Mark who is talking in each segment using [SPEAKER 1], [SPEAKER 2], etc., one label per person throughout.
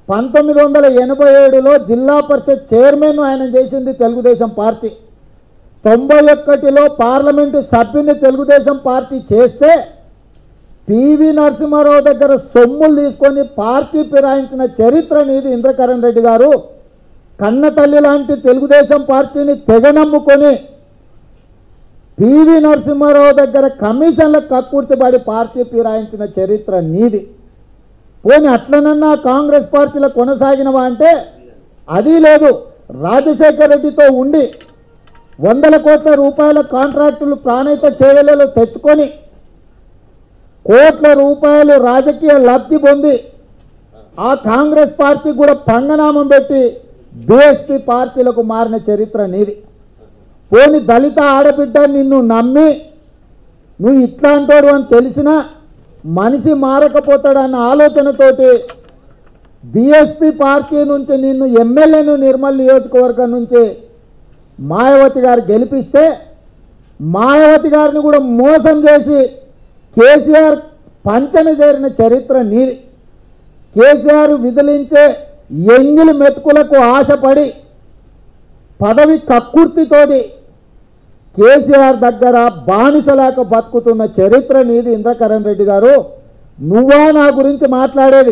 [SPEAKER 1] పంతొమ్మిది వందల ఎనభై ఏడులో జిల్లా పరిషత్ చైర్మన్ ఆయన చేసింది తెలుగుదేశం పార్టీ తొంభై ఒక్కటిలో పార్లమెంటు సభ్యుని తెలుగుదేశం పార్టీ చేస్తే పివి నరసింహారావు దగ్గర సొమ్ములు తీసుకొని పార్టీ ఫిరాయించిన చరిత్ర నీది ఇంద్రకరణ్ రెడ్డి గారు కన్న తల్లి లాంటి తెలుగుదేశం పార్టీని తెగనమ్ముకొని పివి నరసింహారావు దగ్గర కమిషన్లకు కక్కుర్తిపడి పార్టీ ఫిరాయించిన చరిత్ర నీది పోనీ అట్లనన్నా కాంగ్రెస్ పార్టీలో కొనసాగినవా అంటే అది లేదు రాజశేఖర రెడ్డితో ఉండి వందల కోట్ల రూపాయల కాంట్రాక్టులు ప్రాణిత చేయలలో తెచ్చుకొని కోట్ల రూపాయలు రాజకీయ లబ్ధి పొంది ఆ కాంగ్రెస్ పార్టీ కూడా పంగనామం పెట్టి బీఎస్పీ పార్టీలకు మారిన చరిత్ర నీది పోని దళిత ఆడబిడ్డ నిన్ను నమ్మి నువ్వు ఇట్లాంటోడు అని తెలిసినా మనిషి మారకపోతాడన్న ఆలోచనతోటి బీఎస్పీ పార్టీ నుంచి నిన్ను ఎమ్మెల్యేను నిర్మల్ నియోజకవర్గం నుంచి మాయావతి గారు గెలిపిస్తే మాయావతి గారిని కూడా మోసం చేసి కేసీఆర్ పంచన చేరిన చరిత్ర నీది కేసీఆర్ విదిలించే ఎంగిలి మెతుకులకు ఆశపడి పదవి కక్కుర్తితోటి కేసీఆర్ దగ్గర బానిసలాక బతుకుతున్న చరిత్ర నీది ఇంద్రకరణ్ రెడ్డి గారు నువ్వా నా గురించి మాట్లాడేది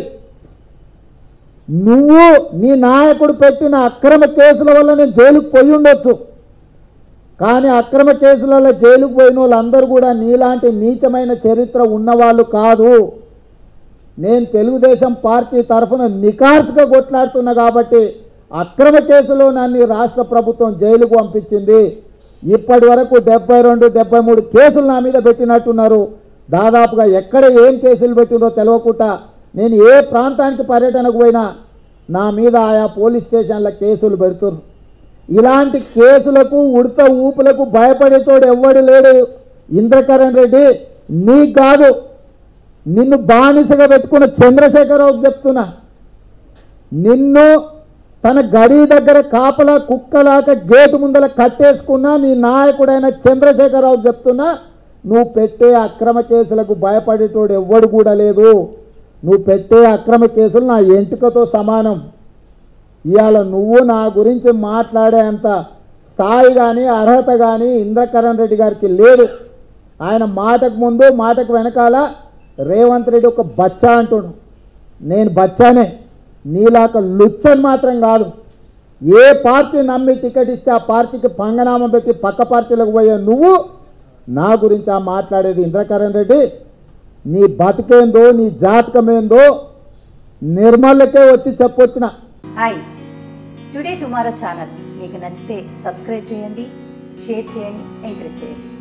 [SPEAKER 1] నువ్వు నీ నాయకుడు పెట్టిన అక్రమ కేసుల వల్ల నేను జైలుకు పోయి ఉండొచ్చు కానీ అక్రమ కేసులలో జైలుకు పోయిన వాళ్ళందరూ కూడా నీలాంటి నీచమైన చరిత్ర ఉన్నవాళ్ళు కాదు నేను తెలుగుదేశం పార్టీ తరఫున నికార్సుగా కొట్లాడుతున్నా కాబట్టి అక్రమ కేసులో నన్ను ఈ రాష్ట్ర ప్రభుత్వం జైలుకు పంపించింది ఇప్పటి వరకు డెబ్బై రెండు డెబ్బై మూడు కేసులు నా మీద పెట్టినట్టున్నారు దాదాపుగా ఎక్కడ ఏం కేసులు పెట్టినో తెలియకుండా నేను ఏ ప్రాంతానికి పర్యటనకు పోయినా నా మీద ఆయా పోలీస్ స్టేషన్ల కేసులు పెడుతున్నారు ఇలాంటి కేసులకు ఉడత ఊపులకు భయపడేతోడు ఎవ్వడు లేడు ఇంద్రకరణ్ రెడ్డి నీకు కాదు నిన్ను బానిసగా పెట్టుకున్న చంద్రశేఖరరావుకి చెప్తున్నా నిన్ను తన గడి దగ్గర కాపలా కుక్కలాక గేటు ముందల కట్టేసుకున్నా నీ నాయకుడైన చంద్రశేఖరరావు చెప్తున్నా నువ్వు పెట్టే అక్రమ కేసులకు భయపడేటోడు ఎవ్వడు కూడా లేదు నువ్వు పెట్టే అక్రమ కేసులు నా ఎంటుకతో సమానం ఇవాళ నువ్వు నా గురించి మాట్లాడే అంత స్థాయి కానీ అర్హత కానీ ఇంద్రకరణ్ రెడ్డి గారికి లేదు ఆయన మాటకు ముందు మాటకు వెనకాల రేవంత్ రెడ్డి ఒక బచ్చా అంటుడు నేను బచ్చానే నీలాక లుచ్చని మాత్రం కాదు ఏ పార్టీ నమ్మి టికెట్ ఇస్తే ఆ పార్టీకి పంగనామం పెట్టి పక్క పార్టీలకు పోయే నువ్వు నా గురించి ఆ మాట్లాడేది ఇంద్రకరణ్ రెడ్డి నీ బతికేందో నీ జాతకమేందో నిర్మలకే వచ్చి చెప్పొచ్చిన
[SPEAKER 2] హాయ్ టుడే టుమారో ఛానల్ మీకు నచ్చితే సబ్స్క్రైబ్ చేయండి షేర్ చేయండి ఎంకరేజ్ చేయండి